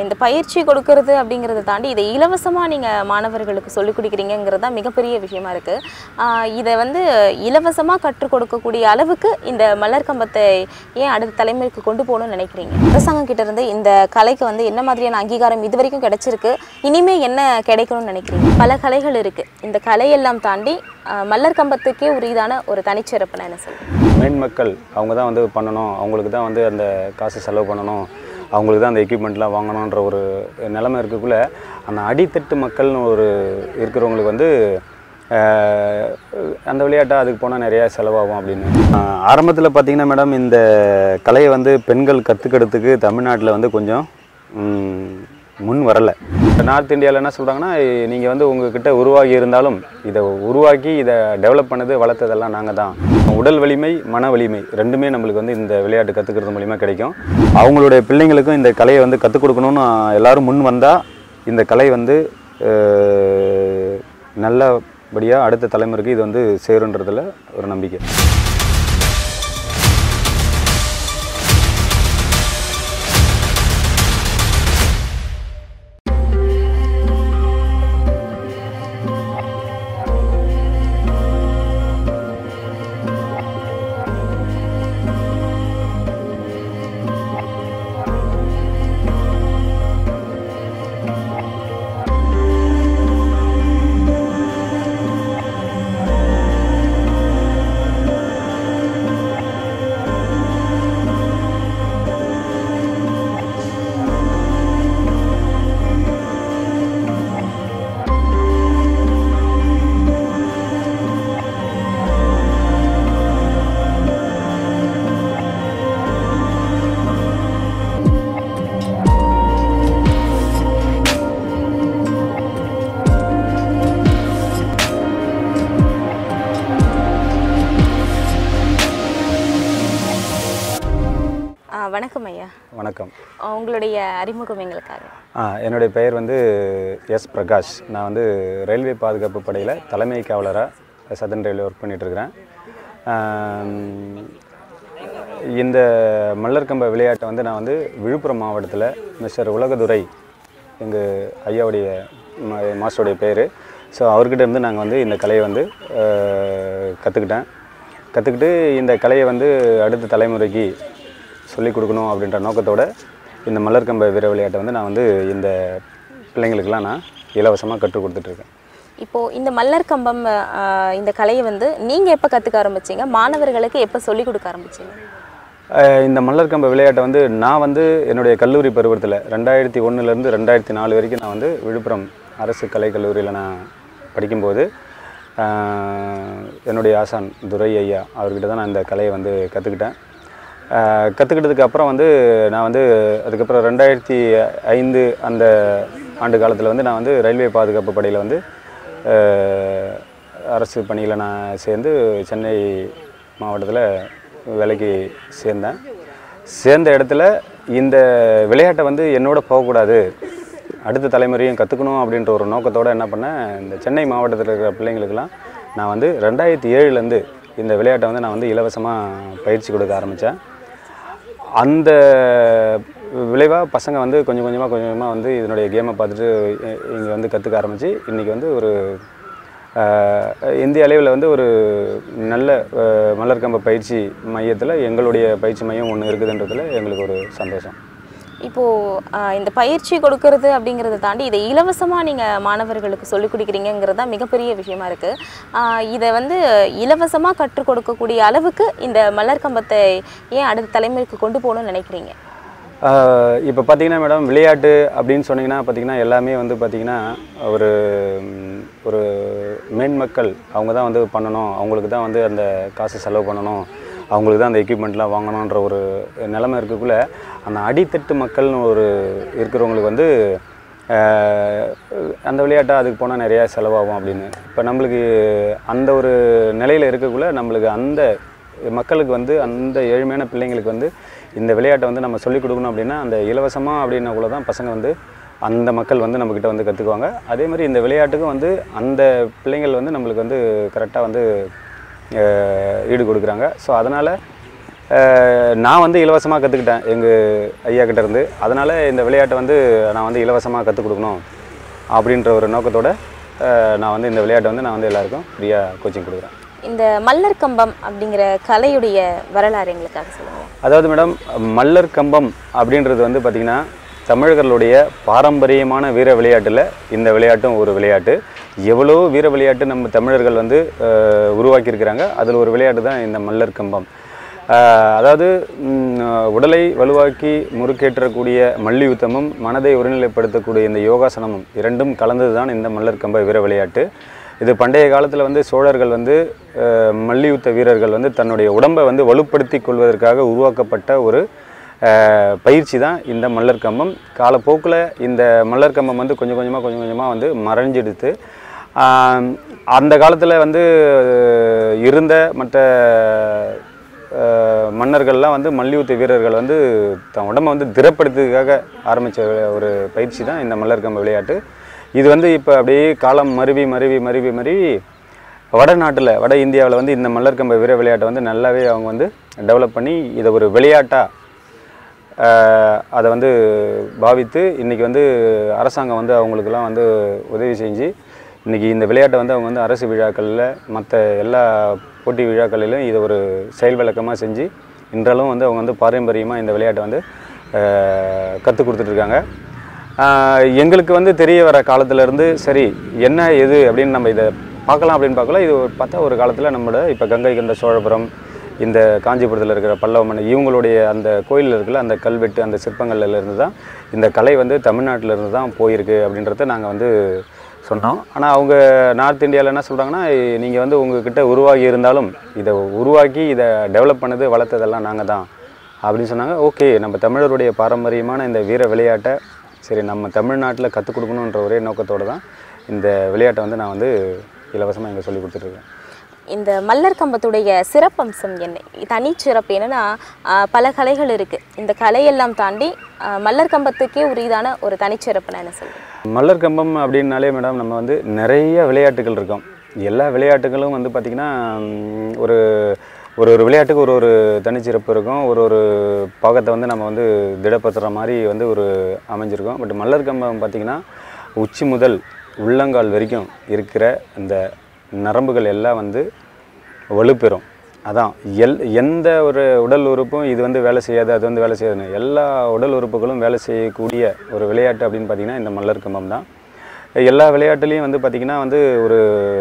இந்த பயிற்சி கொடுக்கறது அப்படிங்கிறத தாண்டி இதை இலவசமாக நீங்கள் மாணவர்களுக்கு சொல்லிக் கொடுக்குறீங்கிறது தான் மிகப்பெரிய விஷயமா இருக்குது இதை வந்து இலவசமாக கற்றுக் கொடுக்கக்கூடிய அளவுக்கு இந்த மலர் கம்பத்தை ஏன் அடுத்த தலைமுறைக்கு கொண்டு போகணும்னு நினைக்கிறீங்க அரசாங்கம் கிட்ட இருந்து இந்த கலைக்கு வந்து என்ன மாதிரியான அங்கீகாரம் இது வரைக்கும் கிடைச்சிருக்கு இனிமே என்ன கிடைக்கணும்னு நினைக்கிறீங்க பல கலைகள் இருக்குது இந்த கலையெல்லாம் தாண்டி ஆஹ் மல்லர் கம்பத்துக்கே உரியதான ஒரு தனிச்சிறப்புனா என்ன சொல்லுங்கள் மெயின் மக்கள் அவங்க தான் வந்து பண்ணணும் அவங்களுக்கு தான் வந்து அந்த காசு செலவு பண்ணணும் அவங்களுக்கு தான் அந்த எக்யூப்மெண்ட்லாம் வாங்கணுன்ற ஒரு நிலைமை இருக்கக்குள்ள அந்த அடித்தட்டு மக்கள்னு ஒரு இருக்கிறவங்களுக்கு வந்து ஆஹ், அந்த விளையாட்டை அதுக்கு போனால் நிறையா செலவாகும் அப்படின்னு ஆரம்பத்தில் பார்த்தீங்கன்னா மேடம் இந்த கலையை வந்து பெண்கள் கற்றுக்கிறதுக்கு தமிழ்நாட்டில் வந்து கொஞ்சம் ம், முன் வரலை நார்த் இந்தியாவில் என்ன சொல்கிறாங்கன்னா நீங்கள் வந்து உங்ககிட்ட உருவாகி இருந்தாலும் இதை உருவாக்கி இதை டெவலப் பண்ணது வளர்த்ததெல்லாம் நாங்கள் தான் உடல் வலிமை மன வலிமை ரெண்டுமே நம்மளுக்கு வந்து இந்த விளையாட்டு கற்றுக்கிறது மூலிமா கிடைக்கும் அவங்களுடைய பிள்ளைங்களுக்கும் இந்த கலையை வந்து கற்றுக் கொடுக்கணும்னு எல்லாரும் முன் வந்தால் இந்த கலை வந்து அஹ், நல்லபடியாக அடுத்த தலைமுறைக்கு இது வந்து சேருன்றதுல ஒரு நம்பிக்கை ஆஹ் வணக்கம் ஐயா வணக்கம் ஆஹ் உங்களுடைய அறிமுகம் எங்களுக்காக ஆ என்னுடைய பெயர் வந்து எஸ் பிரகாஷ் நான் வந்து ரயில்வே பாதுகாப்பு படையில் தலைமை காவலராக சதன் ரயில்வே ஒர்க் பண்ணிகிட்ருக்கிறேன் இந்த மல்லர்கம்ப விளையாட்டை வந்து நான் வந்து விழுப்புரம் மாவட்டத்தில் மிஸ்டர் உலகதுரை எங்கள் ஐயாவுடைய மா- மாஸ்டருடைய பேர் ஸோ அவர்கிட்ட இருந்து நாங்கள் வந்து இந்த கலையை வந்து கற்றுக்கிட்டேன் கற்றுக்கிட்டு இந்த கலையை வந்து அடுத்த தலைமுறைக்கு சொல்லிக் கொடுக்கணும் அப்படின்ற நோக்கத்தோட இந்த மலர்கம்ப வீர விளையாட்டை வந்து நான் வந்து இந்த பிள்ளைங்களுக்கெல்லாம் நான் இலவசமாக கற்றுக் கொடுத்துட்ருக்கேன் இப்போது இந்த மல்லர் கம்பம் ஆஹ் இந்த கலையை வந்து நீங்கள் எப்போ கற்றுக்க ஆரம்பிச்சீங்க மாணவர்களுக்கு எப்போ சொல்லிக் கொடுக்க ஆரம்பிச்சீங்க அஹ் இந்த மல்லர்கம்ப விளையாட்டை வந்து நான் வந்து என்னுடைய கல்லூரி பருவத்தில் ரெண்டாயிரத்தி ஒன்றுலேருந்து ரெண்டாயிரத்தி நாலு வரைக்கும் நான் வந்து விழுப்புரம் அரசு கலைக் கல்லூரியில் நான் படிக்கும்போது அஹ் என்னுடைய ஆசான் துரை ஐயா அவர்கிட்ட தான் நான் இந்த கலையை வந்து கற்றுக்கிட்டேன் கற்றுக்கிட்டதுக்கு அப்புறம் வந்து நான் வந்து அதுக்கப்புறம் ரெண்டாயிரத்தி ஐந்து அந்த ஆண்டு காலத்தில் வந்து நான் வந்து ரயில்வே பாதுகாப்பு படையில் வந்து அஹ், அரசு பணியில் நான் சேர்ந்து சென்னை மாவட்டத்தில் வேலைக்கு சேர்ந்தேன் சேர்ந்த இடத்துல இந்த விளையாட்டை வந்து என்னோட போகக்கூடாது அடுத்த தலைமுறையும் கற்றுக்கணும் அப்படின்ற ஒரு நோக்கத்தோடு என்ன பண்ணேன் இந்த சென்னை மாவட்டத்தில் இருக்கிற பிள்ளைங்களுக்கெல்லாம் நான் வந்து ரெண்டாயிரத்தி ஏழுலேருந்து இந்த விளையாட்டை வந்து நான் வந்து இலவசமாக பயிற்சி கொடுக்க ஆரம்பித்தேன் அந்த விளைவாக பசங்க வந்து கொஞ்சம் கொஞ்சமாக கொஞ்சம் கொஞ்சமாக வந்து இதனுடைய கேமை பார்த்துட்டு இங்கே வந்து கற்றுக்க ஆரம்பித்து இன்றைக்கி வந்து ஒரு அஹ், இந்திய அளவில் வந்து ஒரு நல்ல அஹ், மலர்கம்ப பயிற்சி மையத்தில் எங்களுடைய பயிற்சி மையம் ஒன்று இருக்குதுன்றதுல எங்களுக்கு ஒரு சந்தோஷம் இப்போது இந்த பயிற்சி கொடுக்கறது அப்படிங்கிறத தாண்டி இதை இலவசமாக நீங்கள் மாணவர்களுக்கு சொல்லிக் கொடுக்குறீங்கிறது தான் மிகப்பெரிய விஷயமா இருக்குது இதை வந்து இலவசமாக கற்றுக் கொடுக்கக்கூடிய அளவுக்கு இந்த மலர் கம்பத்தை ஏன் அடுத்த தலைமுறைக்கு கொண்டு போகணும்னு நினைக்கிறீங்க இப்போ பார்த்தீங்கன்னா மேடம் விளையாட்டு அப்படின்னு சொன்னீங்கன்னா பார்த்தீங்கன்னா எல்லாமே வந்து பார்த்தீங்கன்னா ஒரு ம், ஒரு மேன் மக்கள் அவங்க தான் வந்து பண்ணணும் அவங்களுக்கு தான் வந்து அந்த காசு செலவு பண்ணணும் அவங்களுக்கு தான் அந்த எக்யூப்மெண்ட்லாம் வாங்கணுன்ற ஒரு நிலைமை இருக்கக்குள்ள அந்த அடித்தட்டு மக்கள்னு ஒரு இருக்கிறவங்களுக்கு வந்து ஆஹ், அந்த விளையாட்டை அதுக்கு போனால் நிறையா செலவாகும் அப்படின்னு இப்போ நம்மளுக்கு அந்த ஒரு நிலையில் இருக்கக்குள்ள நம்மளுக்கு அந்த மக்களுக்கு வந்து அந்த ஏழ்மையான பிள்ளைங்களுக்கு வந்து இந்த விளையாட்டை வந்து நம்ம சொல்லிக் கொடுக்கணும் அப்படின்னா அந்த இலவசமாக அப்படின்னக்குள்ள தான் பசங்க வந்து அந்த மக்கள் வந்து நம்மக்கிட்ட வந்து கற்றுக்குவாங்க அதே மாதிரி இந்த விளையாட்டுக்கும் வந்து அந்த பிள்ளைங்கள் வந்து நம்மளுக்கு வந்து கரெக்டாக வந்து அஹ், ஈடு கொடுக்குறாங்க ஸோ அதனால் அஹ், நான் வந்து இலவசமாக கற்றுக்கிட்டேன் எங்கள் ஐயா கிட்ட இருந்து அதனால் இந்த விளையாட்டை வந்து நான் வந்து இலவசமாக கற்றுக் கொடுக்கணும் அப்படின்ற ஒரு நோக்கத்தோட அஹ், நான் வந்து இந்த விளையாட்டை வந்து நான் வந்து எல்லாருக்கும் ஃப்ரீயாக கோச்சிங் கொடுக்குறேன் இந்த மல்லர் கம்பம் அப்படிங்கிற கலையுடைய வரலாறு எங்களுக்காக சொல்லுங்கள் அதாவது மேடம் மல்லர் கம்பம் அப்படின்றது வந்து பார்த்திங்கன்னா தமிழர்களுடைய பாரம்பரியமான வீர விளையாட்டில் இந்த விளையாட்டும் ஒரு விளையாட்டு எவ்வளோ வீர விளையாட்டு நம்ம தமிழர்கள் வந்து அஹ், உருவாக்கியிருக்கிறாங்க அதில் ஒரு விளையாட்டு தான் இந்த மல்லர் கம்பம் அஹ், அதாவது ம், உடலை வலுவாக்கி முறுக்கேற்றக்கூடிய மல்யுத்தமும் மனதை ஒருநிலைப்படுத்தக்கூடிய இந்த யோகாசனமும் இரண்டும் கலந்தது தான் இந்த மல்லர் கம்ப வீர விளையாட்டு இது பண்டைய காலத்தில் வந்து சோழர்கள் வந்து அஹ், மல்யுத்த வீரர்கள் வந்து தன்னுடைய உடம்பை வந்து வலுப்படுத்தி கொள்வதற்காக உருவாக்கப்பட்ட ஒரு அஹ், பயிற்சி தான் இந்த மல்லர் கம்பம் காலப்போக்கில் இந்த மல்லர் கம்பம் வந்து கொஞ்சம் கொஞ்சமாக கொஞ்சம் கொஞ்சமாக வந்து மறைஞ்செடுத்து ஆஹ், அந்த காலத்தில் வந்து அஹ், இருந்த மற்ற அஹ், மன்னர்கள்லாம் வந்து மல்யுத்த வீரர்கள் வந்து தன் உடம்பை வந்து திடப்படுத்துறதுக்காக ஆரம்பித்த ஒரு பயிற்சி தான் இந்த மல்லர் கம்ப விளையாட்டு இது வந்து இப்போ அப்படியே காலம் மருவி மருவி மருவி மருவி வடநாட்டில் வட இந்தியாவில் வந்து இந்த மல்லர் கம்ப வீர விளையாட்டை வந்து நல்லாவே அவங்க வந்து டெவலப் பண்ணி இதை ஒரு விளையாட்டாக அதை வந்து பாவித்து இன்றைக்கி வந்து அரசாங்கம் வந்து அவங்களுக்கெல்லாம் வந்து உதவி செஞ்சு இன்றைக்கி இந்த விளையாட்டை வந்து அவங்க வந்து அரசு விழாக்களில் மற்ற எல்லா போட்டி விழாக்களிலும் இதை ஒரு செயல் விளக்கமாக செஞ்சு இன்றளவும் வந்து அவங்க வந்து பாரம்பரியமாக இந்த விளையாட்டை வந்து கற்றுக் கொடுத்துட்ருக்காங்க எங்களுக்கு வந்து தெரிய வர காலத்துல இருந்து சரி என்ன எது அப்படின்னு நம்ம இதை பார்க்கலாம் அப்படின்னு பார்க்கலாம் இது ஒரு- பார்த்தா ஒரு காலத்தில் நம்மளோட இப்போ கங்கை கொண்ட சோழபுரம் இந்த காஞ்சிபுரத்தில் இருக்கிற பல்லவ மன்னர் இவங்களுடைய அந்த கோயிலில் இருக்கிற அந்த கல்வெட்டு அந்த சிற்பங்கள்ல இருந்து தான் இந்த கலை வந்து தமிழ்நாட்டில் இருந்து தான் போயிருக்கு அப்படின்றத நாங்கள் வந்து சொன்னோம் ஆனால் அவங்க நார்த் இந்தியாவில் என்ன சொல்கிறாங்கன்னா நீங்கள் வந்து உங்ககிட்ட உருவாகி இருந்தாலும் இதை உருவாக்கி இதை டெவலப் பண்ணது வளர்த்ததெல்லாம் நாங்கள் தான் அப்படின்னு சொன்னாங்க ஓகே நம்ம தமிழருடைய பாரம்பரியமான இந்த வீர விளையாட்டை சரி நம்ம தமிழ்நாட்டில் கற்றுக் கொடுக்கணுன்ற ஒரே நோக்கத்தோடு தான் இந்த விளையாட்டை வந்து நான் வந்து இலவசமாக இங்கே சொல்லி கொடுத்துட்ருக்கேன் இந்த மல்லர் கம்பத்துடைய சிறப்பம்சம் என்ன தனிச்சிறப்பு என்னன்னா ஆஹ், பல கலைகள் இருக்கு இந்த கலையெல்லாம் தாண்டி ஆஹ், மல்லர் கம்பத்துக்கே உரியதான ஒரு தனிச்சிறப்பு நான் என்ன சொல்றேன் மல்லர் கம்பம் அப்படின்னாலே மேடம் நம்ம வந்து நிறைய விளையாட்டுகள் இருக்கும் எல்லா விளையாட்டுகளும் வந்து பார்த்திங்கன்னா ம், ஒரு ஒரு ஒரு விளையாட்டுக்கு ஒரு ஒரு தனிச்சிறப்பு இருக்கும் ஒரு ஒரு பாகத்தை வந்து நம்ம வந்து திடப்படுத்துகிற மாதிரி வந்து ஒரு அமைஞ்சிருக்கும் பட் மல்லர் கம்பம் பார்த்திங்கன்னா உச்சி முதல் உள்ளங்கால் வரைக்கும் இருக்கிற இந்த நரம்புகள் எல்லாம் வந்து வலுப்பெறும் அதான் எல் எந்த ஒரு உடல் உறுப்பும் இது வந்து வேலை செய்யாது அது வந்து வேலை செய்யாதுன்னு எல்லா உடல் உறுப்புகளும் வேலை செய்யக்கூடிய ஒரு விளையாட்டு அப்படின்னு பார்த்திங்கன்னா இந்த மல்லர் கம்பம் தான் எல்லா விளையாட்டுலேயும் வந்து பார்த்திங்கன்னா வந்து ஒரு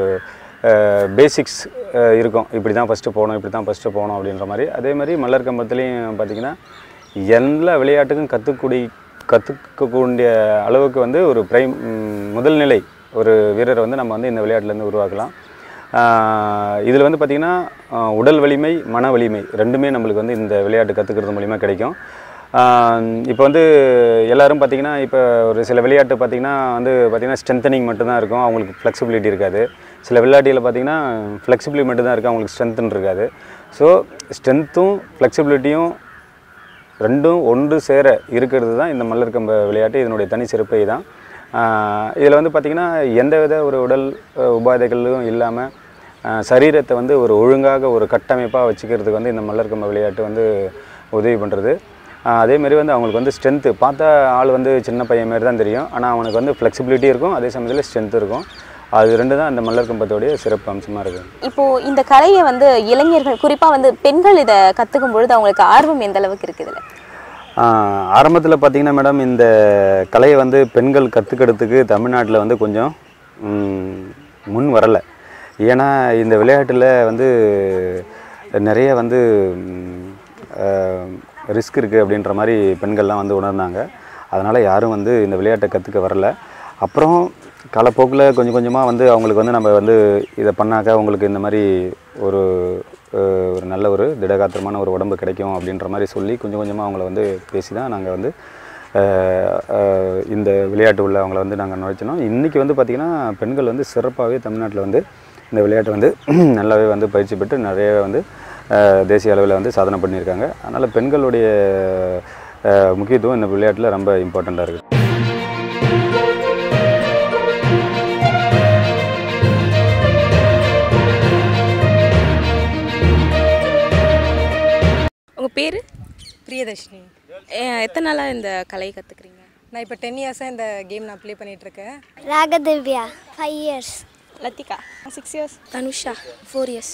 பேசிக்ஸ் இருக்கும் இப்படி தான் ஃபஸ்ட்டு போகணும் இப்படி தான் ஃபஸ்ட்டு போகணும் அப்படின்ற மாதிரி அதே மாதிரி மல்லர் கம்பத்துலேயும் பார்த்திங்கன்னா எல்லா விளையாட்டுக்கும் கற்றுக்கூடிய கற்றுக்கக்கூடிய அளவுக்கு வந்து ஒரு பிரைம் முதல் நிலை ஒரு வீரரை வந்து நம்ம வந்து இந்த விளையாட்டுலேருந்து உருவாக்கலாம் இதில் வந்து பார்த்திங்கன்னா ஆஹ் உடல் வலிமை மன வலிமை ரெண்டுமே நம்மளுக்கு வந்து இந்த விளையாட்டு கற்றுக்கிறது மூலிமா கிடைக்கும் இப்போ வந்து எல்லாரும் பார்த்திங்கன்னா இப்போ ஒரு சில விளையாட்டு பார்த்திங்கன்னா வந்து பார்த்திங்கன்னா ஸ்ட்ரென்தனிங் மட்டும்தான் இருக்கும் அவங்களுக்கு ஃப்ளெக்சிபிலிட்டி இருக்காது சில விளையாட்டில் பார்த்திங்கன்னா ஃப்ளெக்சிபிலிட்டி மட்டும்தான் இருக்கும் அவங்களுக்கு ஸ்ட்ரென்த்துன்னு இருக்காது ஸோ ஸ்ட்ரென்த்தும் ஃப்ளெக்சிபிலிட்டியும் ரெண்டும் ஒன்று சேர இருக்கிறது தான் இந்த மல்லர் கம்ப விளையாட்டு இதனுடைய தனி சிறப்பை தான் இதில் வந்து பார்த்திங்கன்னா எந்தவித ஒரு உடல் அஹ், உபாதைகளும் இல்லாமல் சரீரத்தை வந்து ஒரு ஒழுங்காக ஒரு கட்டமைப்பாக வச்சுக்கிறதுக்கு வந்து இந்த மல்லர் கம்ப விளையாட்டு வந்து உதவி பண்ணுறது அதே மாதிரி வந்து அவங்களுக்கு வந்து ஸ்ட்ரென்த்து பார்த்தா ஆள் வந்து சின்ன பையன் மாதிரி தான் தெரியும் ஆனால் அவனுக்கு வந்து ஃப்ளெக்சிபிலிட்டி இருக்கும் அதே சமயத்தில் ஸ்ட்ரென்த் இருக்கும் அது ரெண்டு தான் இந்த மல்லர் கம்பத்தோடைய சிறப்பு அம்சமாக இருக்குது இப்போ இந்த கலையை வந்து இளைஞர்கள் குறிப்பா வந்து பெண்கள் இதை கத்துக்கும் பொழுது அவங்களுக்கு ஆர்வம் எந்த அளவுக்கு இருக்குதுல ஆரம்பத்தில் பார்த்தீங்கன்னா மேடம் இந்த கலையை வந்து பெண்கள் கற்றுக்கிறதுக்கு தமிழ்நாட்டில் வந்து கொஞ்சம் ம், முன் வரலை ஏன்னா இந்த விளையாட்டில் வந்து நிறைய வந்து ரிஸ்க் இருக்குது அப்படின்ற மாதிரி பெண்கள்லாம் வந்து உணர்ந்தாங்க அதனால் யாரும் வந்து இந்த விளையாட்டை கற்றுக்க வரல அப்புறம் காலப்போக்கில் கொஞ்சம் கொஞ்சமாக வந்து அவங்களுக்கு வந்து நம்ம வந்து இதை பண்ணாக்க அவங்களுக்கு இந்த மாதிரி ஒரு அஹ், ஒரு நல்ல ஒரு திடகாத்திரமான ஒரு உடம்பு கிடைக்கும் அப்படின்ற மாதிரி சொல்லி கொஞ்சம் கொஞ்சமாக அவங்கள வந்து பேசி தான் நாங்கள் வந்து அஹ், அஹ், இந்த விளையாட்டு உள்ள அவங்கள வந்து நாங்கள் நுழைச்சினோம் இன்றைக்கி வந்து பார்த்திங்கன்னா பெண்கள் வந்து சிறப்பாகவே தமிழ்நாட்டில் வந்து இந்த விளையாட்டை வந்து நல்லாவே வந்து பயிற்சி பெற்று நிறைய வந்து அஹ், தேசிய அளவில் வந்து சாதனை பண்ணியிருக்காங்க அதனால் பெண்களுடைய அஹ், முக்கியத்துவம் இந்த விளையாட்டில் ரொம்ப இம்பார்ட்டண்ட்டாக இருக்குது உங்கள் பேர் பிரியதர்ஷினி எத்தனை நாளாக இந்த கலையை கற்றுக்குறீங்க நான் இப்போ டென் இயர்ஸாக இந்த கேம் நான் ப்ளே பண்ணிகிட்ருக்கேன் Ragadivya five years Lathika six years Dhanusha four years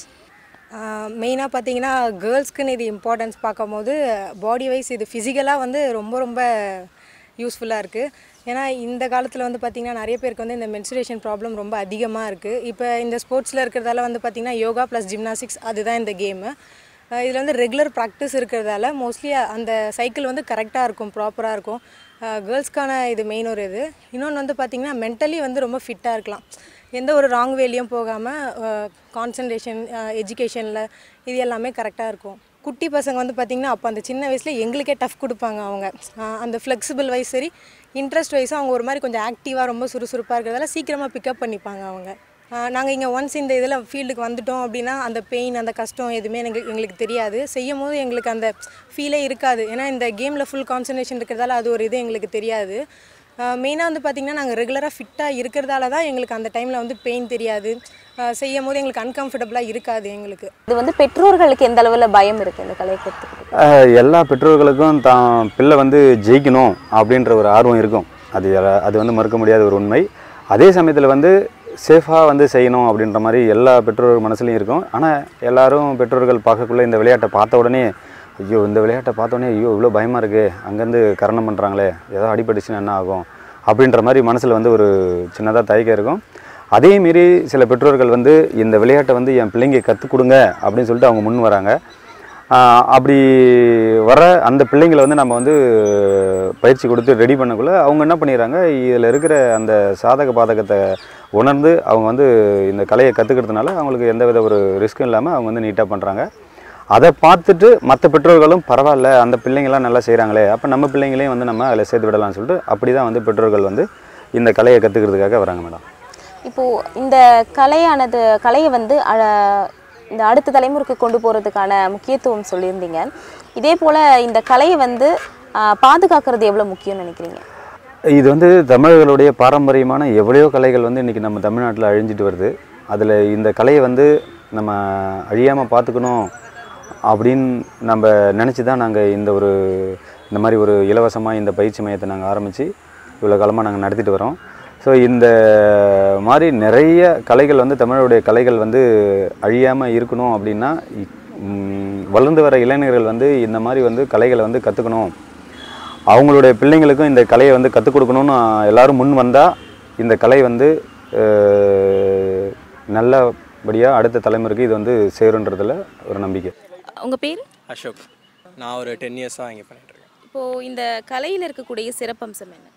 மெயினாக பார்த்தீங்கன்னா கேர்ள்ஸ்க்குன்னு இது இம்பார்ட்டன்ஸ் பார்க்கும்போது பாடி வைஸ் இது ஃபிசிக்கலாக வந்து ரொம்ப ரொம்ப யூஸ்ஃபுல்லாக இருக்குது ஏன்னா இந்த காலத்தில் வந்து பார்த்திங்கன்னா நிறைய பேருக்கு வந்து இந்த மென்சுரேஷன் ப்ராப்ளம் ரொம்ப அதிகமாக இருக்குது இப்போ இந்த ஸ்போர்ட்ஸில் இருக்கிறதால வந்து பார்த்திங்கன்னா யோகா ப்ளஸ் ஜிம்னாஸ்டிக்ஸ் அதுதான் இந்த கேமு இதில் வந்து ரெகுலர் ப்ராக்டிஸ் இருக்கிறதால மோஸ்ட்லி அந்த சைக்கிள் வந்து கரெக்டாக இருக்கும் ப்ராப்பராக இருக்கும் கேர்ள்ஸ்க்கான இது மெயின் ஒரு இது இன்னொன்று வந்து பார்த்திங்கன்னா மென்டலி வந்து ரொம்ப ஃபிட்டாக இருக்கலாம் எந்த ஒரு ராங் வேலையும் போகாமல் கான்சன்ட்ரேஷன் எஜுகேஷனில் இது எல்லாமே கரெக்டாக இருக்கும் குட்டி பசங்க வந்து பார்த்திங்கன்னா அப்போ அந்த சின்ன வயசில் எங்களுக்கே டஃப் கொடுப்பாங்க அவங்க அஹ் அந்த ஃப்ளெக்சிபிள் வைஸ் சரி இன்ட்ரெஸ்ட் வைஸும் அவங்க ஒரு மாதிரி கொஞ்சம் ஆக்டிவாக ரொம்ப சுறுசுறுப்பாக இருக்கிறதால சீக்கிரமாக பிக்கப் பண்ணிப்பாங்க அவங்க நாங்கள் இங்கே ஒன்ஸ் இந்த இதில் ஃபீல்டுக்கு வந்துட்டோம் அப்படின்னா அந்த பெயின் அந்த கஷ்டம் எதுவுமே எங்களுக்கு எங்களுக்கு தெரியாது செய்யும் போது எங்களுக்கு அந்த ஃபீலே இருக்காது ஏன்னா இந்த கேமில் ஃபுல் கான்சன்ட்ரேஷன் இருக்கிறதால அது ஒரு இது எங்களுக்கு தெரியாது மெயினாக வந்து பார்த்திங்கன்னா நாங்கள் ரெகுலராக ஃபிட்டாக இருக்கிறதால தான் எங்களுக்கு அந்த டைமில் வந்து பெயின் தெரியாது அஹ் செய்யும் போது எங்களுக்கு அன்கம்ஃபர்டபுளாக இருக்காது எங்களுக்கு இது வந்து பெற்றோர்களுக்கு எந்த அளவில் பயம் இருக்குது இந்த கலையை கற்றுக்கிட்டு ஆஹ் எல்லா பெற்றோர்களுக்கும் தான் பிள்ளை வந்து ஜெயிக்கணும் அப்படின்ற ஒரு ஆர்வம் இருக்கும் அது எல- அது வந்து மறுக்க முடியாத ஒரு உண்மை அதே சமயத்தில் வந்து சேஃபாக வந்து செய்யணும் அப்படின்ற மாதிரி எல்லா பெற்றோர் மனசுலையும் இருக்கும் ஆனால் எல்லாரும் பெற்றோர்கள் பார்க்கக்குள்ள இந்த விளையாட்டை பார்த்த உடனே ஐயோ இந்த விளையாட்டை பார்த்த உடனே ஐயோ இவ்வளோ பயமாக இருக்கே அங்கேருந்து கரணம் பண்ணுறாங்களே ஏதோ அடிபட்டுச்சுன்னா என்ன ஆகும் அப்படின்ற மாதிரி மனசில் வந்து ஒரு சின்னதாக தயக்கம் இருக்கும் அதே மீறி சில பெற்றோர்கள் வந்து இந்த விளையாட்டை வந்து என் பிள்ளைங்க கற்றுக் கொடுங்க அப்படின்னு சொல்லிட்டு அவங்க முன் வராங்க ஆஹ் அப்படி வர அந்த பிள்ளைங்களை வந்து நம்ம வந்து பயிற்சி கொடுத்து ரெடி பண்ணக்குள்ள அவங்க என்ன பண்ணிடுறாங்க இதில் இருக்கிற அந்த சாதக பாதகத்தை உணர்ந்து அவங்க வந்து இந்த கலையை கற்றுக்கிறதுனால அவங்களுக்கு எந்த வித ஒரு ரிஸ்க்கும் இல்லாமல் அவங்க வந்து நீட்டாக பண்ணுறாங்க அதை பார்த்துட்டு மற்ற பெற்றோர்களும் பரவாயில்ல அந்த பிள்ளைங்களாம் நல்லா செய்கிறாங்களே அப்போ நம்ம பிள்ளைங்களையும் வந்து நம்ம அதில் சேர்த்து விடலாம்னு சொல்லிட்டு அப்படி தான் வந்து பெற்றோர்கள் வந்து இந்த கலையை கற்றுக்கிறதுக்காக வராங்க மேடம் இப்போது இந்த கலையானது கலையை வந்து அழ- இந்த அடுத்த தலைமுறைக்கு கொண்டு போகிறதுக்கான முக்கியத்துவம் சொல்லியிருந்தீங்க இதே போல் இந்த கலையை வந்து ஆ, பாதுகாக்கிறது எவ்வளோ முக்கியம்னு நினைக்கிறீங்க இது வந்து தமிழர்களுடைய பாரம்பரியமான எவ்வளையோ கலைகள் வந்து இன்றைக்கி நம்ம தமிழ்நாட்டில் அழிஞ்சிட்டு வருது அதில் இந்த கலையை வந்து நம்ம அழியாமல் பார்த்துக்கணும் அப்படின்னு நம்ம நினச்சி தான் நாங்கள் இந்த ஒரு இந்த மாதிரி ஒரு இலவசமாக இந்த பயிற்சி மையத்தை நாங்கள் ஆரம்பித்து இவ்வளோ காலமாக நாங்கள் நடத்திட்டு வரோம் ஸோ இந்த மாதிரி நிறைய கலைகள் வந்து தமிழருடைய கலைகள் வந்து அழியாமல் இருக்கணும் அப்படின்னா இ- ம், வளர்ந்து வர இளைஞர்கள் வந்து இந்த மாதிரி வந்து கலைகளை வந்து கற்றுக்கணும் அவங்களுடைய பிள்ளைங்களுக்கும் இந்த கலையை வந்து கற்றுக் கொடுக்கணும்னு எல்லாரும் முன் வந்தால் இந்த கலை வந்து அஹ், நல்லபடியாக அடுத்த தலைமுறைக்கு இது வந்து சேருன்றதுல ஒரு நம்பிக்கை உங்கள் பேர் அசோக் நான் ஒரு டென் இயர்ஸாக இங்கே பண்ணிகிட்ருக்கேன் இப்போது இந்த கலையில் இருக்கக்கூடிய சிறப்பம்சம் என்ன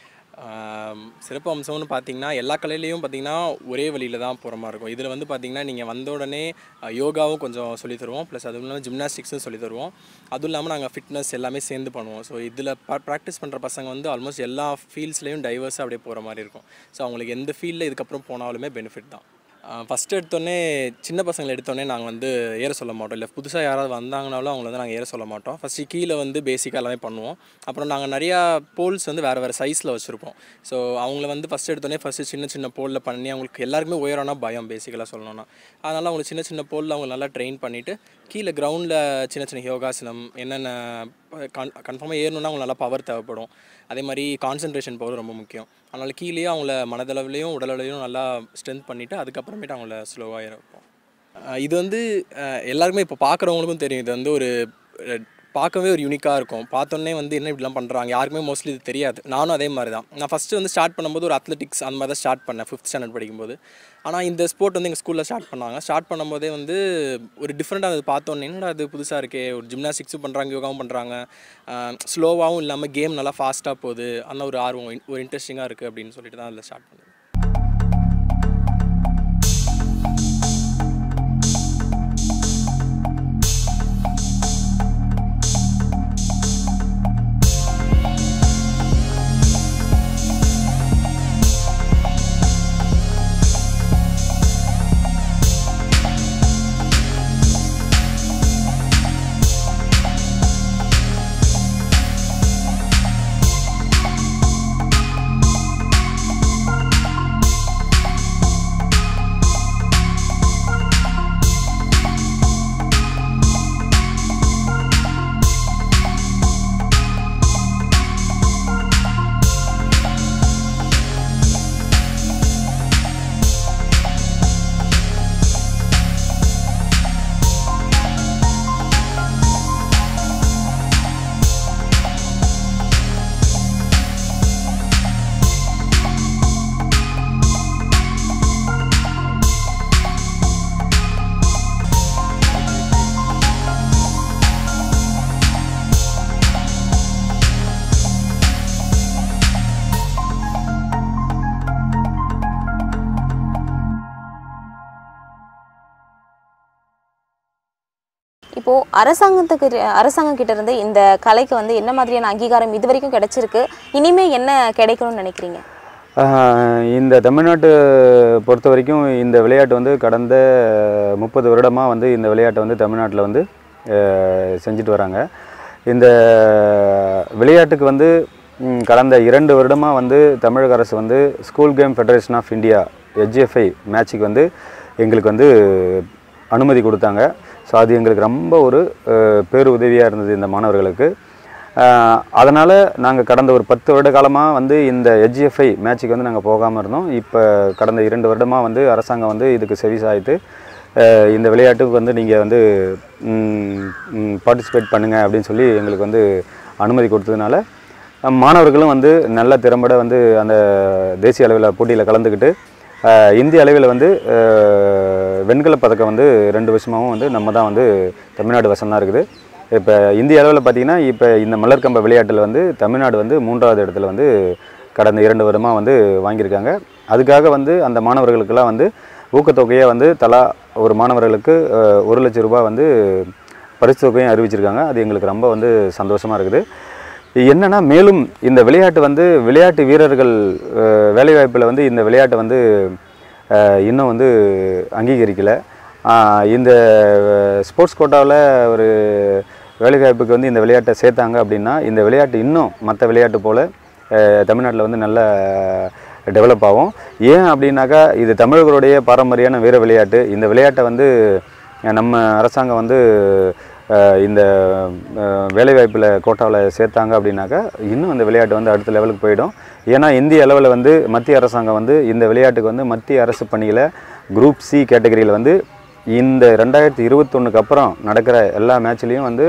சிறப்பு அம்சம்னு பார்த்தீங்கன்னா எல்லா கலையிலையும் பார்த்தீங்கன்னா ஒரே வழியில் தான் போகிற மாதிரி இருக்கும் இதில் வந்து பார்த்தீங்கன்னா நீங்கள் வந்த உடனே அஹ், யோகாவும் கொஞ்சம் சொல்லித் தருவோம் ப்ளஸ் அதுவும் இல்லாமல் ஜிம்னாஸ்டிக்ஸும் சொல்லித் தருவோம் அதுவும் இல்லாமல் நாங்கள் ஃபிட்னஸ் எல்லாமே சேர்ந்து பண்ணுவோம் ஸோ இதில் ப்ராக்டிஸ் பண்ணுற பசங்க வந்து ஆல்மோஸ்ட் எல்லா ஃபீல்ட்ஸ்லேயும் டைவர்ஸாக அப்படியே போகிற மாதிரி இருக்கும் ஸோ அவங்களுக்கு எந்த ஃபீல்டில் இதுக்கப்புறம் போனாலுமே பெனிஃபிட் தான் ஃபஸ்ட்டு எடுத்தோடனே சின்ன பசங்களை எடுத்தோடனே நாங்கள் வந்து ஏற சொல்ல மாட்டோம் இல்லை புதுசாக யாராவது வந்தாங்கனாலும் அவங்கள வந்து நாங்கள் ஏற சொல்ல மாட்டோம் ஃபஸ்ட்டு கீழே வந்து பேசிக்காக எல்லாமே பண்ணுவோம் அப்புறம் நாங்கள் நிறையா போல்ஸ் வந்து வேறு வேறு சைஸில் வச்சுருப்போம் ஸோ அவங்கள வந்து ஃபஸ்ட் எடுத்தோடனே ஃபஸ்ட்டு சின்ன சின்ன போலில் பண்ணி அவங்களுக்கு எல்லாருக்குமே உயரம்னா பயம் பேசிக்கலாக சொல்லணும்னா அதனால் அவங்களுக்கு சின்ன சின்ன போலில் அவங்க நல்லா ட்ரெயின் பண்ணிவிட்டு கீழே கிரவுண்டில் சின்ன சின்ன யோகாசனம் என்னென்ன கன் கன்ஃபார்மாக ஏறணும்னா அவங்க நல்லா பவர் தேவைப்படும் அதே மாதிரி கான்சன்ட்ரேஷன் பவர் ரொம்ப முக்கியம் அதனால் கீழேயே அவங்கள மனதளவுலையும் உடலளவுலையும் நல்லா ஸ்ட்ரென்த் பண்ணிவிட்டு அதுக்கப்புறமேட்டு அவங்கள ஸ்லோவாக இறப்போம் அஹ் இது வந்து அஹ் எல்லாருக்குமே இப்போ பார்க்குறவங்களுக்கும் தெரியும் இது வந்து ஒரு அஹ், பார்க்கவே ஒரு யூனிக்காக இருக்கும் பார்த்தோன்னே வந்து என்ன இப்படிலாம் பண்ணுறாங்க யாருக்குமே மோஸ்ட்லி இது தெரியாது நானும் அதே மாதிரி தான் நான் ஃபஸ்ட்டு வந்து ஸ்டார்ட் பண்ணும்போது ஒரு அத்லெட்டிக்ஸ் அந்த மாதிரி தான் ஸ்டார்ட் பண்ணேன் ஃபிஃப்த் ஸ்டாண்டர்ட் படிக்கும்போது ஆனால் இந்த ஸ்போர்ட் வந்து எங்கள் ஸ்கூலில் ஸ்டார்ட் பண்ணாங்க ஸ்டார்ட் பண்ணும்போதே வந்து ஒரு டிஃப்ரெண்ட்டாக அது பார்த்தோன்னே என்னடா அது புதுசாக இருக்கே ஒரு ஜிம்னாஸ்டிக்ஸும் பண்ணுறாங்க யோகாவும் பண்ணுறாங்க ஸ்லோவாகவும் இல்லாமல் கேம் நல்லா ஃபாஸ்ட்டாக போகுது அந்த ஒரு ஆர்வம் ஒரு இன்ட்ரெஸ்டிங்காக இருக்குது அப்படின்னு சொல்லிட்டு தான் அதில் ஸ்டார்ட் பண்ணேன் இப்போது அரசாங்கத்துக்கு அரசாங்கம் கிட்ட இருந்து இந்த கலைக்கு வந்து என்ன மாதிரியான அங்கீகாரம் இது வரைக்கும் கிடைச்சிருக்கு இனிமே என்ன கிடைக்கணும்னு நினைக்கிறீங்க ஆஹ் இந்த தமிழ்நாட்டு பொறுத்த வரைக்கும் இந்த விளையாட்டு வந்து கடந்த முப்பது வருடமாக வந்து இந்த விளையாட்டை வந்து தமிழ்நாட்டில் வந்து ஆஹ் செஞ்சுட்டு வராங்க இந்த விளையாட்டுக்கு வந்து ம், கடந்த இரண்டு வருடமாக வந்து தமிழக அரசு வந்து school game federation of India HFI மேட்ச்சுக்கு வந்து எங்களுக்கு வந்து அனுமதி கொடுத்தாங்க ஸோ அது எங்களுக்கு ரொம்ப ஒரு ஆஹ், பேருதவியாக இருந்தது இந்த மாணவர்களுக்கு அதனால் நாங்கள் கடந்த ஒரு பத்து வருட காலமாக வந்து இந்த ஹெச்எஃப்ஐ மேட்ச்சுக்கு வந்து நாங்கள் போகாமல் இருந்தோம் இப்போ கடந்த இரண்டு வருடமாக வந்து அரசாங்கம் வந்து இதுக்கு செவி சாய்த்து அஹ், இந்த விளையாட்டுக்கு வந்து நீங்கள் வந்து பார்ட்டிசிபேட் பண்ணுங்கள் அப்படின்னு சொல்லி எங்களுக்கு வந்து அனுமதி கொடுத்ததுனால அஹ், மாணவர்களும் வந்து நல்ல திறம்பட வந்து அந்த தேசிய அளவில் போட்டியில் கலந்துக்கிட்டு அஹ், இந்திய அளவில் வந்து அஹ், வெண்கலப் பதக்கம் வந்து ரெண்டு வருஷமாகவும் வந்து நம்ம தான் வந்து தமிழ்நாடு வசம் தான் இருக்குது இப்போ இந்திய அளவில் பார்த்தீங்கன்னா இப்போ இந்த மலர்கம்ப விளையாட்டில் வந்து தமிழ்நாடு வந்து மூன்றாவது இடத்துல வந்து கடந்த இரண்டு வருடமாக வந்து வாங்கியிருக்காங்க அதுக்காக வந்து அந்த மாணவர்களுக்கெல்லாம் வந்து ஊக்கத்தொகையை வந்து தலா ஒரு மாணவர்களுக்கு அஹ், ஒரு லட்சம் ரூபாய் வந்து பரிசு தொகையும் அறிவிச்சிருக்காங்க அது எங்களுக்கு ரொம்ப வந்து சந்தோஷமாக இருக்குது என்னன்னா மேலும் இந்த விளையாட்டு வந்து விளையாட்டு வீரர்கள் அஹ், வேலைவாய்ப்பில் வந்து இந்த விளையாட்டை வந்து அஹ், இன்னும் வந்து அங்கீகரிக்கலை இந்த ஸ்போர்ட்ஸ் கோட்டாவில் ஒரு வேலைவாய்ப்புக்கு வந்து இந்த விளையாட்டை சேர்த்தாங்க அப்படின்னா இந்த விளையாட்டு இன்னும் மற்ற விளையாட்டு போல் தமிழ்நாட்டில் வந்து நல்ல டெவலப் ஆகும் ஏன் அப்படின்னாக்கா இது தமிழர்களுடைய பாரம்பரியான வீர விளையாட்டு இந்த விளையாட்டை வந்து அஹ், நம்ம அரசாங்கம் வந்து அஹ், இந்த அஹ், வேலைவாய்ப்பில் கோட்டாவில் சேர்த்தாங்க அப்படின்னாக்கா இன்னும் இந்த விளையாட்டு வந்து அடுத்த லெவலுக்கு போயிடும் ஏன்னா இந்திய அளவில் வந்து மத்திய அரசாங்கம் வந்து இந்த விளையாட்டுக்கு வந்து மத்திய அரசு பணியில் குரூப் சி கேட்டகரியில் வந்து இந்த ரெண்டாயிரத்தி இருபத்தொன்னுக்கு அப்புறம் நடக்கிற எல்லா மேட்ச்லேயும் வந்து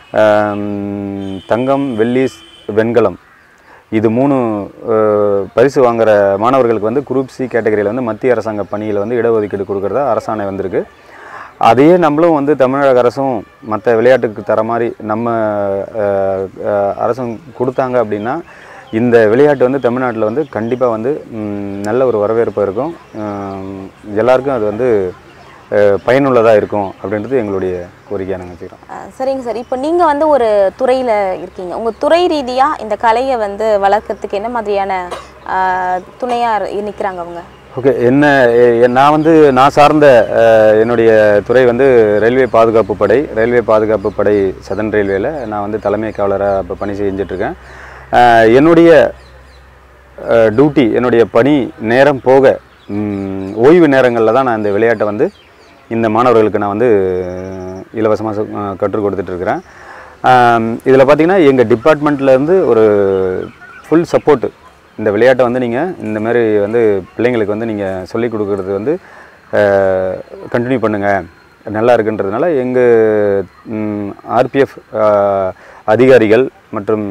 ஆம், தங்கம் வெள்ளி வெண்கலம் இது மூணு அஹ், பரிசு வாங்குற மாணவர்களுக்கு வந்து குரூப் சி கேட்டகரியில் வந்து மத்திய அரசாங்க பணியில் வந்து இடஒதுக்கீடு கொடுக்குறதா அரசாணை வந்திருக்கு அதையே நம்மளும் வந்து தமிழக அரசும் மற்ற விளையாட்டுக்கு தர மாதிரி நம்ம அஹ், அஹ், அரசும் கொடுத்தாங்க அப்படின்னா இந்த விளையாட்டு வந்து தமிழ்நாட்டில் வந்து கண்டிப்பாக வந்து ம், நல்ல ஒரு வரவேற்பு இருக்கும் உம், எல்லாருக்கும் அது வந்து பயனுள்ளதாக இருக்கும் அப்படின்றது எங்களுடைய கோரிக்கையாக நாங்கள் வச்சுக்கிறோம் அஹ் சரிங்க சார் இப்போ நீங்கள் வந்து ஒரு துறையில் இருக்கீங்க உங்கள் துறை ரீதியாக இந்த கலையை வந்து வளர்க்கறதுக்கு என்ன மாதிரியான துணையாக நிற்கிறாங்க அவங்க ஓகே என்ன எ- எ- நான் வந்து நான் சார்ந்த அஹ், என்னுடைய துறை வந்து ரயில்வே பாதுகாப்பு படை ரயில்வே பாதுகாப்பு படை சதன் ரயில்வேல நான் வந்து தலைமை காவலராக இப்போ பணி செஞ்சிட்ருக்கேன் என்னுடைய டியூட்டி என்னுடைய பணி நேரம் போக ம், ஓய்வு நேரங்களில் தான் நான் இந்த விளையாட்டை வந்து இந்த மாணவர்களுக்கு நான் வந்து இலவசமாக கற்றுக் கொடுத்துட்ருக்குறேன் இதில் பார்த்தீங்கன்னா எங்கள் டிபார்ட்மெண்ட்லேருந்து ஒரு ஃபுல் சப்போர்ட்டு இந்த விளையாட்டை வந்து நீங்கள் இந்த மாதிரி வந்து பிள்ளைங்களுக்கு வந்து நீங்கள் சொல்லிக் கொடுக்கறது வந்து கண்டினியூ பண்ணுங்கள் நல்லா இருக்குன்றதுனால எங்கள் ஆர்பிஎஃப் அதிகாரிகள் மற்றும்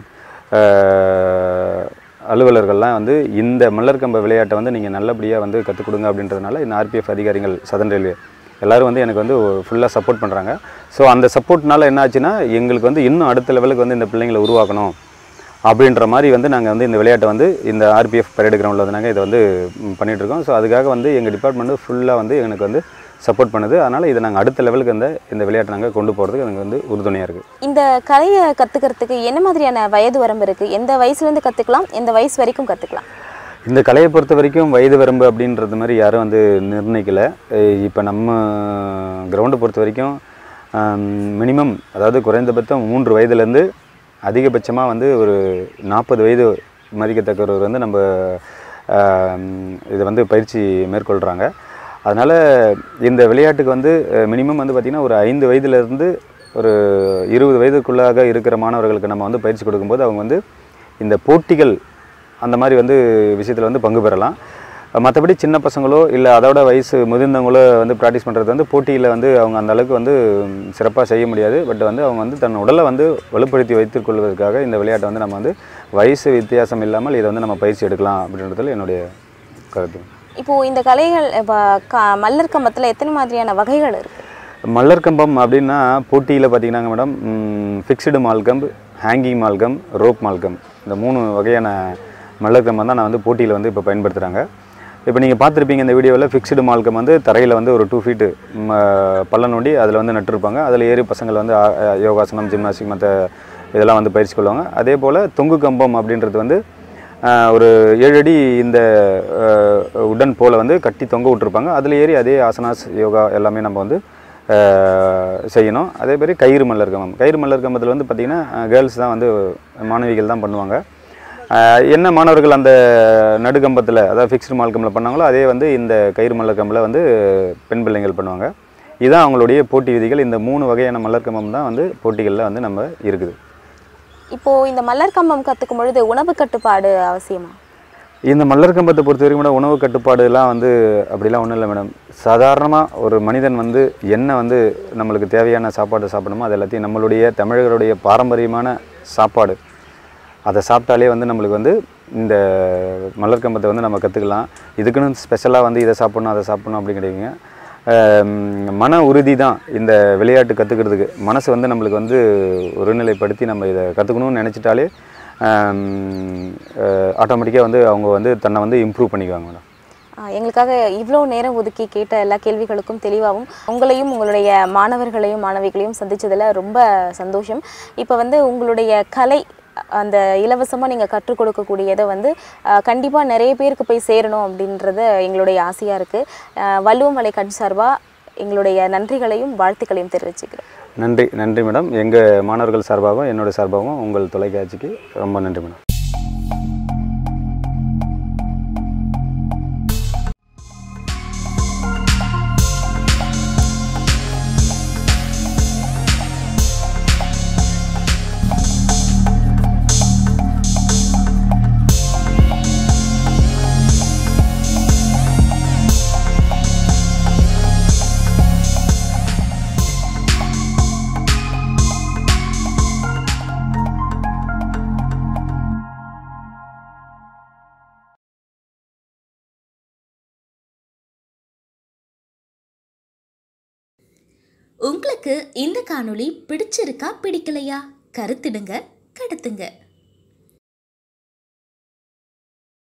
அஹ், அலுவலர்கள்லாம் வந்து இந்த மல்லர்கம்ப விளையாட்டை வந்து நீங்கள் நல்லபடியாக வந்து கற்றுக் கொடுங்க அப்படின்றதுனால இந்த ஆர்பிஎஃப் அதிகாரிகள் சதன் ரயில்வே எல்லாரும் வந்து எனக்கு வந்து ஃபுல்லாக சப்போர்ட் பண்ணுறாங்க ஸோ அந்த சப்போர்ட்னால என்ன ஆச்சுன்னா எங்களுக்கு வந்து இன்னும் அடுத்த லெவலுக்கு வந்து இந்த பிள்ளைங்களை உருவாக்கணும் அப்படின்ற மாதிரி வந்து நாங்கள் வந்து இந்த விளையாட்டை வந்து இந்த ஆர்பிஎஃப் பரேடு கிரவுண்டில் வந்து நாங்கள் இதை வந்து ம், பண்ணிட்டு இருக்கோம் ஸோ அதுக்காக வந்து எங்கள் டிபார்ட்மெண்ட் ஃபுல்லாக வந்து எனக்கு வந்து சப்போர்ட் பண்ணுது அதனால் இதை நாங்கள் அடுத்த லெவலுக்கு இந்த இந்த விளையாட்டை நாங்கள் கொண்டு போகிறதுக்கு எனக்கு வந்து உறுதுணையாக இருக்குது இந்த கலையை கற்றுக்கிறதுக்கு என்ன மாதிரியான வயது வரம்பு இருக்குது எந்த வயசுலேருந்து கற்றுக்கலாம் எந்த வயசு வரைக்கும் கற்றுக்கலாம் இந்த கலையை பொறுத்த வரைக்கும் வயது வரம்பு அப்படின்றது மாதிரி யாரும் வந்து நிர்ணயிக்கலை இப்போ நம்ம கிரவுண்டை பொறுத்த வரைக்கும் மினிமம் அதாவது குறைந்தபட்சம் மூன்று வயதுலேருந்து அதிகபட்சமாக வந்து ஒரு நாற்பது வயது மதிக்கத்தக்கவர் வந்து நம்ம ஆம், இதை வந்து பயிற்சி மேற்கொள்கிறாங்க அதனால் இந்த விளையாட்டுக்கு வந்து மினிமம் வந்து பார்த்திங்கன்னா ஒரு ஐந்து வயதுலேருந்து ஒரு இருபது வயதுக்குள்ளாக இருக்கிற மாணவர்களுக்கு நம்ம வந்து பயிற்சி கொடுக்கும்போது அவங்க வந்து இந்த போட்டிகள் அந்த மாதிரி வந்து விஷயத்தில் வந்து பங்கு பெறலாம் மற்றபடி சின்ன பசங்களோ இல்லை அதோட வயசு முதிர்ந்தவங்களோ வந்து ப்ராக்டிஸ் பண்ணுறது வந்து போட்டியில் வந்து அவங்க அந்த அளவுக்கு வந்து சிறப்பாக செய்ய முடியாது பட் வந்து அவங்க வந்து தன் உடலை வந்து வலுப்படுத்தி வைத்துக் கொள்வதற்காக இந்த விளையாட்டை வந்து நம்ம வந்து வயசு வித்தியாசம் இல்லாமல் இதை வந்து நம்ம பயிற்சி எடுக்கலாம் அப்படின்றதுல என்னுடைய கருத்து இப்போது இந்த கலைகள் இப்போ க மல்லர் கம்பத்தில் எத்தனை மாதிரியான வகைகள் இருக்குது மல்லர் கம்பம் அப்படின்னா போட்டியில் பார்த்தீங்கன்னா madam fixed mallakhamb hanging mallakhamb rope mallakhamb இந்த மூணு வகையான மல்லர் கம்பம் தான் நான் வந்து போட்டியில் வந்து இப்போ பயன்படுத்துகிறாங்க இப்போ நீங்கள் பார்த்துருப்பீங்க இந்த வீடியோவில் ஃபிக்ஸ்டு மால்கம் வந்து தரையில் வந்து ஒரு டூ ஃபீட்டு பள்ளம் நோண்டி அதில் வந்து நட்டுருப்பாங்க அதில் ஏறி பசங்கள் வந்து ஆ, ஆ, யோகாசனம் ஜிம்னாஸ்டிக் மற்ற இதெல்லாம் வந்து பயிற்சி கொள்வாங்க அதே போல் தொங்கு கம்பம் அப்படின்றது வந்து ஆ, ஒரு ஏழு அடி இந்த ஆ, உடன் போல வந்து கட்டி தொங்க விட்டுருப்பாங்க அதில் ஏறி அதே ஆசனாஸ் யோகா எல்லாமே நம்ம வந்து ஆ, செய்யணும் அதே மாதிரி கயிறு மல்லர் கம்பம் கயிறு மல்லர் கம்பத்தில் வந்து பார்த்திங்கன்னா கேர்ள்ஸ் தான் வந்து மாணவிகள் தான் பண்ணுவாங்க ஆஹ் என்ன மாணவர்கள் அந்த நடுக்கம்பத்தில் அதாவது ஃபிக்ஸ்டு மால் கம்பில் பண்ணாங்களோ அதே வந்து இந்த கயிறு மல்லர் கம்பில் வந்து பெண் பிள்ளைங்கள் பண்ணுவாங்க இதுதான் அவங்களுடைய போட்டி விதிகள் இந்த மூணு வகையான மல்லர் கம்பம் தான் வந்து போட்டிகளில் வந்து நம்ம இருக்குது இப்போ இந்த மலர் கம்பம் கத்துக்கும் பொழுது உணவு கட்டுப்பாடு அவசியமா இந்த மல்லர் கம்பத்தை பொறுத்த வரைக்கும் மேடம் உணவு கட்டுப்பாடுலாம் வந்து அப்படிலாம் ஒன்றும் இல்லை மேடம் சாதாரணமாக ஒரு மனிதன் வந்து என்ன வந்து நம்மளுக்கு தேவையான சாப்பாடு சாப்பிடணுமோ அது எல்லாத்தையும் நம்மளுடைய தமிழர்களுடைய பாரம்பரியமான சாப்பாடு அதை சாப்பிட்டாலே வந்து நம்மளுக்கு வந்து இந்த மலர் கம்பத்தை வந்து நம்ம கற்றுக்கலாம் இதுக்குன்னு ஸ்பெஷலாக வந்து இதை சாப்பிடணும் அதை சாப்பிடணும் அப்படி கிடையாதுங்க ஆம், மன உறுதி தான் இந்த விளையாட்டு கற்றுக்கிறதுக்கு மனசு வந்து நம்மளுக்கு வந்து ஒருநிலைப்படுத்தி நம்ம இதை கற்றுக்கணும்னு நினச்சிட்டாலே ஆட்டோமேட்டிக்காக வந்து அவங்க வந்து தன்னை வந்து இம்ப்ரூவ் பண்ணிக்குவாங்க மேடம் ஆஹ் எங்களுக்காக இவ்வளோ நேரம் ஒதுக்கி கேட்ட எல்லா கேள்விகளுக்கும் தெளிவாகவும் உங்களையும் உங்களுடைய மாணவர்களையும் மாணவிகளையும் சந்திச்சதுல ரொம்ப சந்தோஷம் இப்போ வந்து உங்களுடைய கலை அந்த இலவசமாக நீங்கள் கற்றுக் கொடுக்கக்கூடியதை வந்து கண்டிப்பாக நிறைய பேருக்கு போய் சேரணும் அப்படின்றது எங்களுடைய ஆசையாக இருக்குது வள்ளுவமலை கண் சார்பாக எங்களுடைய நன்றிகளையும் வாழ்த்துக்களையும் தெரிவிச்சுக்கிறோம் நன்றி நன்றி மேடம் எங்கள் மாணவர்கள் சார்பாகவும் என்னோட சார்பாகவும் உங்கள் தொலைக்காட்சிக்கு ரொம்ப நன்றி மேடம் உங்களுக்கு இந்த காணொளி பிடிச்சிருக்கா பிடிக்கலையா கருத்திடுங்க கடத்துங்க